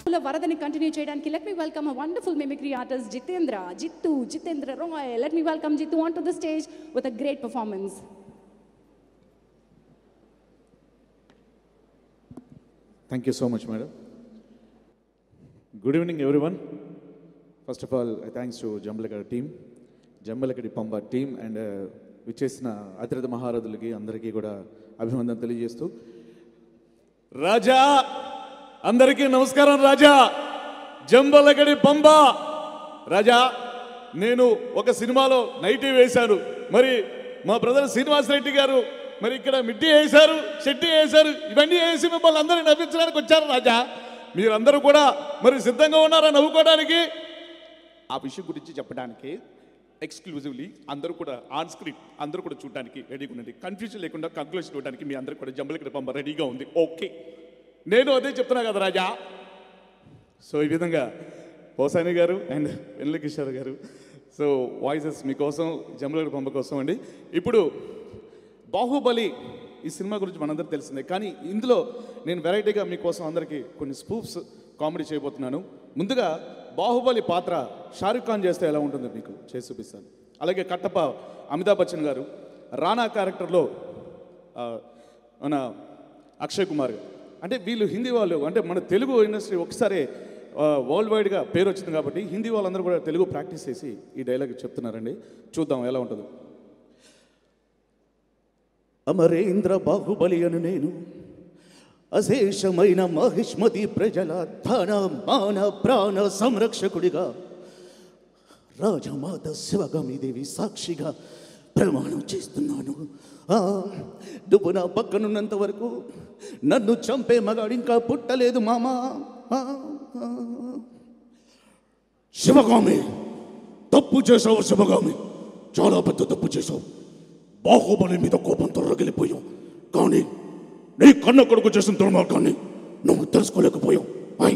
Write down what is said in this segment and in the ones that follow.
పూల వరదని కంటిన్యూ చేయడానికి let me welcome a wonderful mimicry artist Jitendra Jittu Jitendra Roy let me welcome Jittu on to the stage with a great performance thank you so much madam good evening everyone first of all thanks to Jambalagada team Jambalagadi Pamba team and విచ్చేసిన అతిరథ మహారథులకి అందరికీ కూడా అభివందన తెలియజేస్తూ రాజా అందరికీ నమస్కారం రాజా జంబలగడి పంబ రాజా నేను ఒక సినిమాలో నైటీ వేశాను మరి మా బ్రదర్ శ్రీనివాస్ రెడ్డి గారు మరి ఇక్కడ మిడ్డి వేశారు షెట్టి వేశారు ఇవన్నీ వేసి మిమ్మల్ని అందరినీ నవ్వించడానికి వచ్చారు రాజా మీరందరూ కూడా మరి సిద్ధంగా ఉన్నారా నవ్వుకోవడానికి ఆ విషయం గురించి చెప్పడానికి ఎక్స్క్లూజివ్లీ అందరూ కూడా ఆన్ స్క్రీన్ అందరూ కూడా చూడడానికి రెడీగా ఉండండి కన్ఫ్యూజన్ లేకుండా కంక్లూషన్ ఇవ్వడానికి మీ అందరూ కూడా జంబలకి పంప రెడీగా ఉంది ఓకే నేను అదే చెప్తున్నా కదా రాజా సో ఈ విధంగా పోసాని గారు అండ్ వెన్నెల కిషోర్ గారు సో వాయిసెస్ మీకోసం జమలగడ పంప కోసం అండి ఇప్పుడు బాహుబలి ఈ సినిమా గురించి మనందరికీ తెలిసిందే కానీ ఇందులో నేను వెరైటీగా మీకోసం అందరికీ కొన్ని స్పూఫ్స్ కామెడీ చేయబోతున్నాను ముందుగా బాహుబలి పాత్ర షారుఖ్ ఖాన్ చేస్తే ఎలా ఉంటుందో మీకు చేసి చూపిస్తాను అలాగే కట్టప్ప అమితాబ్ బచ్చన్ గారు రానా క్యారెక్టర్లో ఆ, మన అక్షయ్ కుమార్ గారు. అంటే వీళ్ళు హిందీ వాళ్ళు అంటే మన తెలుగు ఇండస్ట్రీ ఒకసారి వరల్డ్ వైడ్గా పేరు వచ్చింది కాబట్టి హిందీ వాళ్ళందరూ కూడా తెలుగు ప్రాక్టీస్ చేసి ఈ డైలాగ్ చెప్తున్నారండి చూద్దాం ఎలా ఉంటుందో అమరేంద్ర బాహుబలి అను నేను అశేషమైన మహిష్మతి ప్రజల ధన మాన ప్రాణ సంరక్షకుడిగా రాజమాత శివగామిదేవి సాక్షిగా ప్రమాణం చేస్తున్నాను ఆ, నువ్వు నా పక్కనున్నంత వరకు నన్ను చంపే మగాడు ఇంకా పుట్టలేదు మామా ఆ, ఆ. శివగామి తప్పు చేసావు శివగామి చాలా పెద్ద తప్పు చేసావు బాహుబలి మీద కోపంతో రగిలిపోయావు కానీ నీ కన్న కొడుకు చేసిన దుర్మార్గాన్ని నువ్వు తెలుసుకోలేకపోయావు ఐ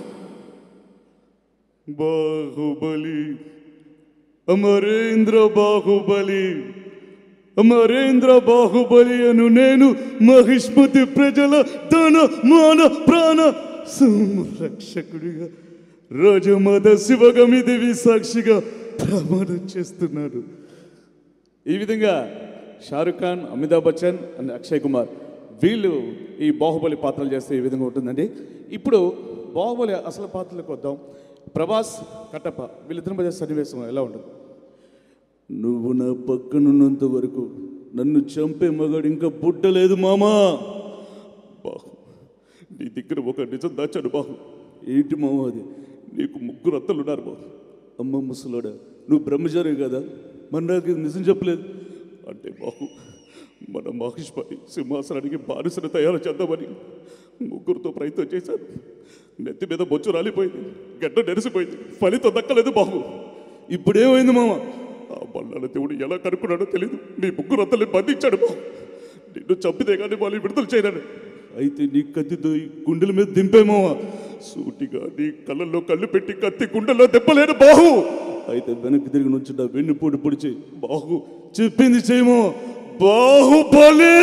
బాహుబలి అమరేంద్ర బాహుబలి అమరేంద్ర బాహుబలి అను నేను మహిష్మతి ప్రజల ధన మాన ప్రాణ సంరక్షకుడిగా రాజమాత శివగమిదేవి సాక్షిగా ప్రమాణం చేస్తున్నాడు ఈ విధంగా షారుఖ్ ఖాన్ అమితాబ్ బచ్చన్ అండ్ అక్షయ్ కుమార్ వీళ్ళు ఈ బాహుబలి పాత్రలు చేస్తే ఈ విధంగా ఉంటుందండి ఇప్పుడు బాహుబలి అసలు పాత్రలకు వద్దాం ప్రభాస్ కట్టప్ప వీళ్ళిద్దరి మధ్య సన్నివేశం ఎలా ఉంటుంది నువ్వు నా పక్కనున్నంత వరకు నన్ను చంపే మగాడు ఇంకా పుట్టలేదు మామా బాహు నీ దగ్గర ఒక నిజం దాచాడు బాహు ఏంటి మామ అది నీకు ముగ్గురు అత్తలు ఉన్నారు బాహు అమ్మ ముసలోడా నువ్వు బ్రహ్మచారి కదా మరి నాకు ఇది నిజం చెప్పలేదు అంటే బాహు మన మహిష్మతి సింహాసనానికి బానిసను తయారు చేద్దామని ముగ్గురితో ప్రయత్నం చేశాను నెత్తి మీద బొచ్చు రాలిపోయింది గడ్డ నెరిసిపోయింది ఫలితం దక్కలేదు బాహు ఇప్పుడేమైంది మామ ఆ బల్లాల దేవుడు ఎలా కనుక్కున్నాడో తెలియదు నీ ముగ్గురు అత్తల్ని బంధించాడు బాహు నిన్ను చంపితే కానీ వాళ్ళు విడుదల చేయలేడు అయితే నీ కత్తితో ఈ గుండెల మీద దింపేమోవా సూటిగా నీ కళ్ళల్లో కళ్ళు పెట్టి కత్తి గుండెల్లో దెబ్బలేడు బాహు అయితే వెనక్కి తిరిగి నుంచి నా వెన్ను పొడి పొడిచి బాహు చెప్పింది చేయమో బాహుబలి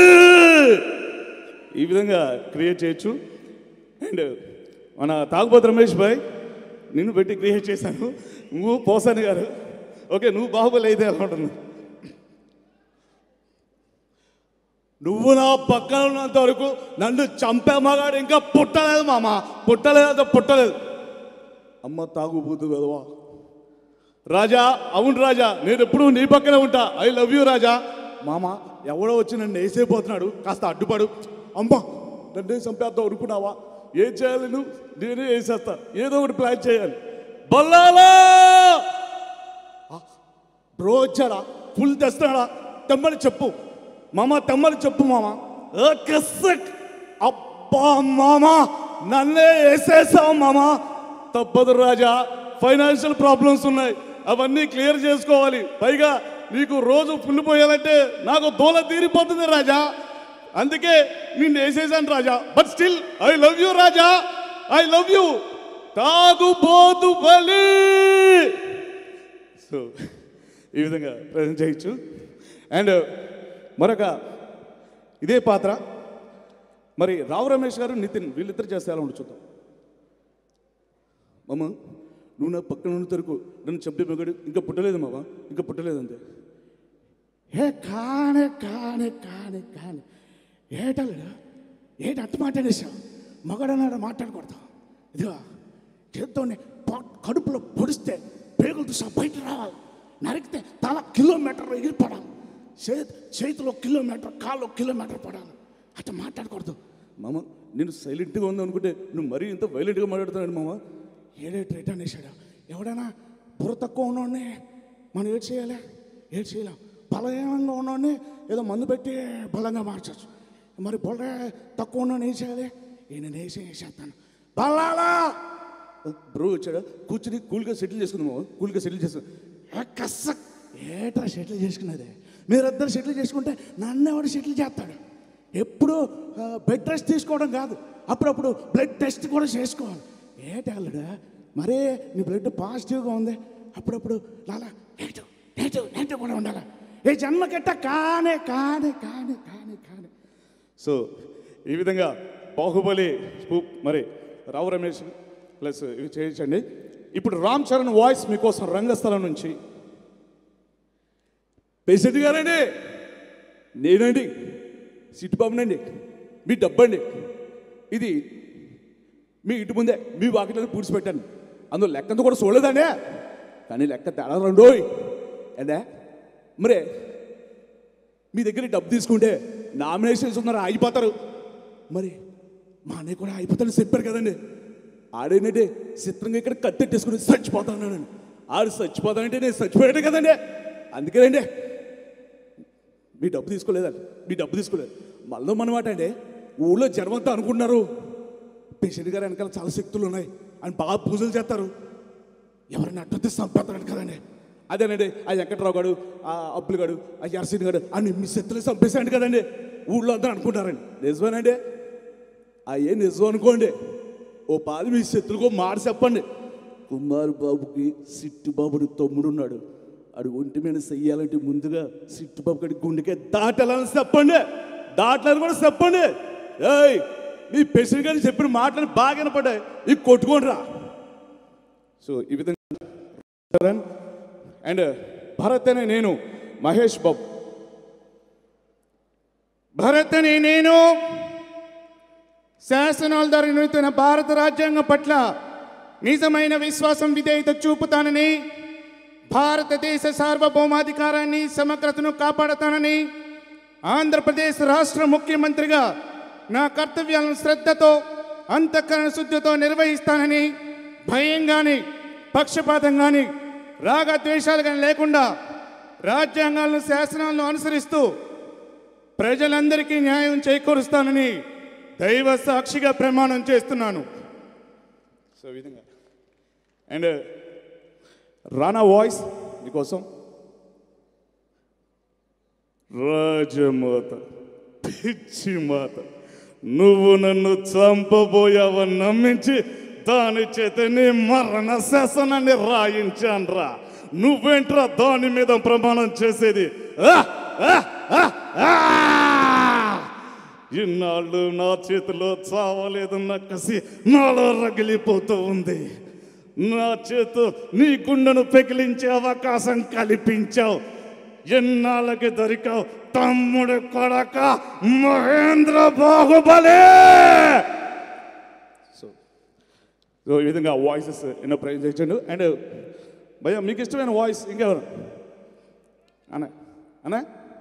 ఈ విధంగా క్రియేట్ చేయొచ్చు అండ్ మన తాగుబోతు రమేష్ భాయ్ నిన్ను పెట్టి క్రియేట్ చేశాను నువ్వు పోసాని గారు ఓకే నువ్వు బాహుబలి అయితే అనుకుంటున్నా నువ్వు నా పక్కన ఉన్నంత వరకు నన్ను చంపే మగాడు ఇంకా పుట్టలేదు మామ పుట్టలేదు పుట్టలేదు అమ్మ తాగుబోతు కదవా రాజా అవును రాజా నేను ఎప్పుడు నీ పక్కనే ఉంటా ఐ లవ్ యూ రాజా మామ ఎవడో వచ్చి నన్ను వేసేపోతున్నాడు కాస్త అడ్డుపడు అమ్మా నన్నే చంపేద్దాం అనుకున్నావా ఏం చేయాలి నువ్వు నేనే వేసేస్తా ఏదో ఒకటి ప్లాన్ చేయాలి బల్లాలా బ్రో వచ్చాడా ఫుల్ తెస్తున్నాడా తెమ్మని చెప్పు మామ తెమ్మని చెప్పు మామ ఏ కస్సక్. అబ్బా మామ నన్నే వేసేసావు మామ తప్పదు రాజా ఫైనాన్షియల్ ప్రాబ్లమ్స్ ఉన్నాయి అవన్నీ క్లియర్ చేసుకోవాలి పైగా నీకు రోజు ఫుల్ పోయాలంటే నాకు దూల తీరిపోతుంది రాజా అందుకే నిన్ను వేసేసాను Raja but still I love you Raja I love you తాగుబోతు బలి సో ఈ విధంగా ప్రజెంట్ చేయొచ్చు అండ్ మరొక ఇదే పాత్ర మరి రావు రమేష్ గారు నితిన్ వీళ్ళిద్దరు చేస్తే ఎలా ఉండి చూద్దాం మామ నువ్వు నా పక్కన ఉన్న తరకు నన్ను చంపే మగాడు ఇంకా పుట్టలేదు మామ ఇంకా పుట్టలేదు అంతే ఏ కానే కానే కానే కానే ఏటల్లుడు ఏటి అట్ట మాట్లాడేశావు మగడన్నాడు మాట్లాడకూడదు ఇదిగో చేత్తోనే పొ- కడుపులో పొడిస్తే పేగులతో సహా బయట రావాలి నరికితే తల కిలోమీటర్ ఎగిరిపడాలి చేతి చేతిలో కిలోమీటర్ కాళ్ళు కిలోమీటర్ పడాలి అట్ట మాట్లాడకూడదు మామ నేను సైలెంట్గా ఉందాం అనుకుంటే నువ్వు మరీ ఇంత వైలెంట్గా మాట్లాడుతున్నాడు మామ ఏడేటి రేట్ అనేసాడు ఎవడైనా బుర్ర తక్కువ ఉన్నోడిని మనం ఏడు చేయాలి ఏడు చేయలేం బలహీనంగా ఉన్నోడిని ఏదో మందు పెట్టి బలంగా మార్చచ్చు మరి బుర్ర తక్కువ ఉన్నోడిని ఏం చేయాలి ఈయన వేసి వేసేస్తాను బలాలా బ్రో వచ్చాడా కూర్చుని కూల్గా సెటిల్ చేసుకుందాం మామ కూల్గా సెటిల్ చేసుకుందాం ఏ కస్స ఏట్రా సెటిల్ చేసుకున్నది మీరిద్దరు సెటిల్ చేసుకుంటే నన్ను ఎవడు సెటిల్ చేస్తాడు ఎప్పుడు ఆ, బెడ్ రెస్ట్ తీసుకోవడం కాదు అప్పుడప్పుడు బ్లడ్ టెస్ట్ కూడా చేసుకోవాలి ఏటి అల్లుడు మరే నీ బ్లడ్ పాజిటివ్గా ఉంది అప్పుడప్పుడు లాలా నెగిటివ్ నెగిటివ్ నెగిటివ్ కూడా ఉండాలి ఏ జన్మకెట్ట కానే కానే కానే కానే కానే సో ఈ విధంగా బాహుబలి స్పూప్ మరి రావు రమేష్ ప్లస్ ఇవి చేయించండి ఇప్పుడు రామ్ చరణ్ వాయిస్ మీకోసం రంగస్థలం నుంచి పేషెంట్ గారండి నేనండి సిట్టుబాబునండి మీ డబ్బండి ఇది మీ ఇంటి ముందే మీ వాకిట్లో పూడ్చిపెట్టాను అందులో లెక్కంతా కూడా చూడలేదండి కానీ లెక్క తేడా రెండోయ్ ఏంటే మరే మీ దగ్గర డబ్బు తీసుకుంటే నామినేషన్స్ ఉన్నారు ఆగిపోతారు మరి మా అన్నయ్య కూడా అయిపోతాడని చెప్పారు కదండి ఆడేంటంటే చిత్రంగా ఇక్కడ కట్టెట్టేసుకుని చచ్చిపోతాను ఆడు చచ్చిపోతానంటే నేను చచ్చిపోయాడు కదండి అందుకేనండి మీ డబ్బు తీసుకోలేదండి మీ డబ్బు తీసుకోలేదు మళ్ళీ మనమాట అండి ఊళ్ళో జనమంతా అనుకుంటున్నారు పేషెంట్ గారు వెనకాల చాలా శక్తులు ఉన్నాయి అని బాగా పూజలు చేస్తారు ఎవరిని అడ్డొస్తే చంపేస్తాడు కదండి అదేనండి ఆ వెంకట్రావు గారు ఆ అప్పులు గారు ఆ యర్సీన్ గారు అని మీ శక్తులు చంపేశాడు కదండి ఊళ్ళో అందరూ అనుకుంటారండి నిజమేనండి ఆ ఏ నిజం అనుకోండి ఓ పాది మీ శత్రుకో మాట చెప్పండి కుమార్ బాబుకి సిట్టు బాబుని తమ్ముడున్నాడు ఆడు ఒంటి మీద చెయ్యాలంటే ముందుగా సిట్టు బాబు గడి గుండెకే దాటాలని చెప్పండి దాటలని కూడా చెప్పండి ఏయ్ మీ ప్రెసిడెంట్ గారు చెప్పిన మాటలు బాగా వినపడ్డాయి ఇవి కొట్టుకోండి రా సో ఈ విధంగా చరణ్ అండ్ భరత్ అనే నేను మహేష్ బాబు భరత్ అనే నేను శాసనాల ద్వారా నిర్మితున్న భారత రాజ్యాంగం పట్ల నిజమైన విశ్వాసం విధేయత చూపుతానని భారతదేశ సార్వభౌమాధికారాన్ని సమగ్రతను కాపాడుతానని ఆంధ్రప్రదేశ్ రాష్ట్ర ముఖ్యమంత్రిగా నా కర్తవ్యాలను శ్రద్ధతో అంతఃకరణ శుద్ధితో నిర్వహిస్తానని భయం కానీ పక్షపాతం కానీ రాగద్వేషాలు కానీ లేకుండా రాజ్యాంగాలను శాసనాలను అనుసరిస్తూ ప్రజలందరికీ న్యాయం చేకూరుస్తానని దైవ సాక్షిగా ప్రమాణం చేస్తున్నాను సో ఈ విధంగా అండ్ రానా వాయిస్ మీకోసం రాజమాత పిచ్చి మాత నువ్వు నన్ను చంపబోయావని నమ్మించి దాని చేత నీ మరణ శాసనాన్ని రాయించాన్రా నువ్వేంట్రా దాని మీద ప్రమాణం చేసేది ఆ! ఆ! ఆ! ఆ! ఇన్నాళ్ళు నా చేతిలో చావలేదన్న కసి నాలో రగిలిపోతూ ఉంది నా చేతు నీ గుండెను పెకిలించే అవకాశం కల్పించావు ఎన్నాళ్ళకి దొరికావు తమ్ముడు కొడక మహేంద్ర బాహుబలే సో సో ఈ విధంగా వాయిసెస్ ఎన్నో ప్రయోజనం చేయండి అండ్ భయ్యా మీకు ఇష్టమైన వాయిస్ ఇంకెవరు అన్న అన్న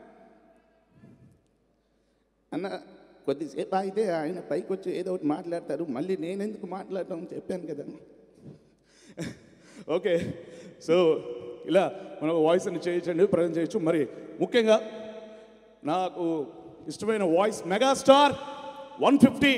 అన్న కొద్దిసేపు అయితే ఆయన పైకి వచ్చి ఏదో ఒకటి మాట్లాడతారు మళ్ళీ నేనెందుకు మాట్లాడటం చెప్పాను కదా ఓకే సో ఇలా మనం వాయిస్ అని చేయించండి ప్రజెంట్ చేయొచ్చు మరి ముఖ్యంగా నాకు ఇష్టమైన వాయిస్ మెగాస్టార్ వన్ ఫిఫ్టీ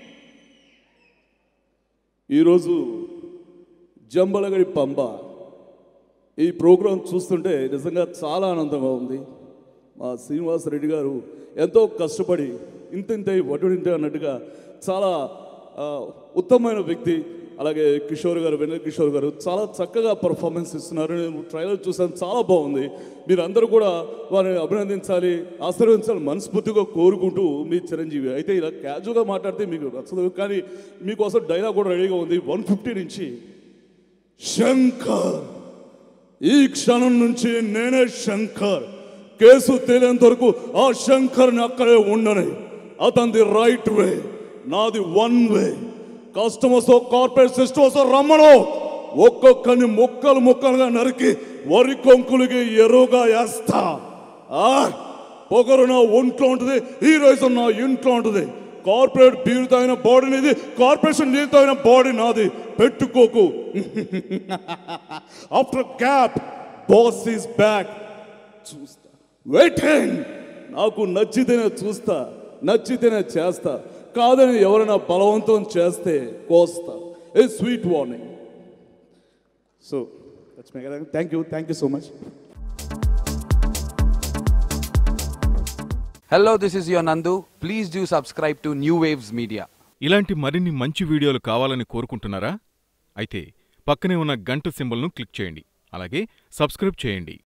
ఈరోజు జంబలగడి పంబ ఈ ప్రోగ్రాం చూస్తుంటే నిజంగా చాలా ఆనందంగా ఉంది మా శ్రీనివాస్ రెడ్డి గారు ఎంతో కష్టపడి ఇంత ఇంత వడ్డింటే అన్నట్టుగా చాలా ఆ, ఉత్తమమైన వ్యక్తి అలాగే కిషోర్ గారు వెన్నెల కిషోర్ గారు చాలా చక్కగా పర్ఫార్మెన్స్ ఇస్తున్నారు నేను ట్రైలర్ చూసాను చాలా బాగుంది మీరు అందరూ కూడా వారిని అభినందించాలి ఆశీర్వదించాలి మనస్ఫూర్తిగా కోరుకుంటూ మీ చిరంజీవి అయితే ఇలా క్యాజువల్గా మాట్లాడితే మీకు నచ్చదు కానీ మీకోసం డైలాగ్ కూడా రెడీగా ఉంది వన్ ఫిఫ్టీ నుంచి శంకర్ ఈ క్షణం నుంచి నేనే శంకర్ కేసు తేలేంత వరకు ఆ శంకర్ని అక్కడే ఉండని అతనిది రైట్ వే నాది one way customers corporate sisters రమ్మను ఒక్కొక్కరిని ముక్కలు ముక్కలుగా నరికి వరి కొంకులకి ఎరువుగా వేస్తా ఆ పొగరు నా ఒంట్లో ఉంటుంది హీరోయిజం నా ఇంట్లో ఉంటుంది కార్పొరేట్ బీరు తాగిన బాడీ నీది కార్పొరేషన్ నీరు తాగిన బాడీ నాది పెట్టుకోకు after cap boss is back చూస్తా వెయిటింగ్ నాకు నచ్చితేనే చూస్తా నచ్చితేనే చేస్తా కాదని ఎవరైనా బలవంతం చేస్తే కోస్తా a sweet warning so thank you thank you so much Hello, this is your Nandu. Please do subscribe to New Waves Media. ఇలాంటి మరిన్ని మంచి వీడియోలు కావాలని కోరుకుంటున్నారా అయితే పక్కనే ఉన్న గంట సింబల్ను క్లిక్ చేయండి అలాగే సబ్స్క్రైబ్ చేయండి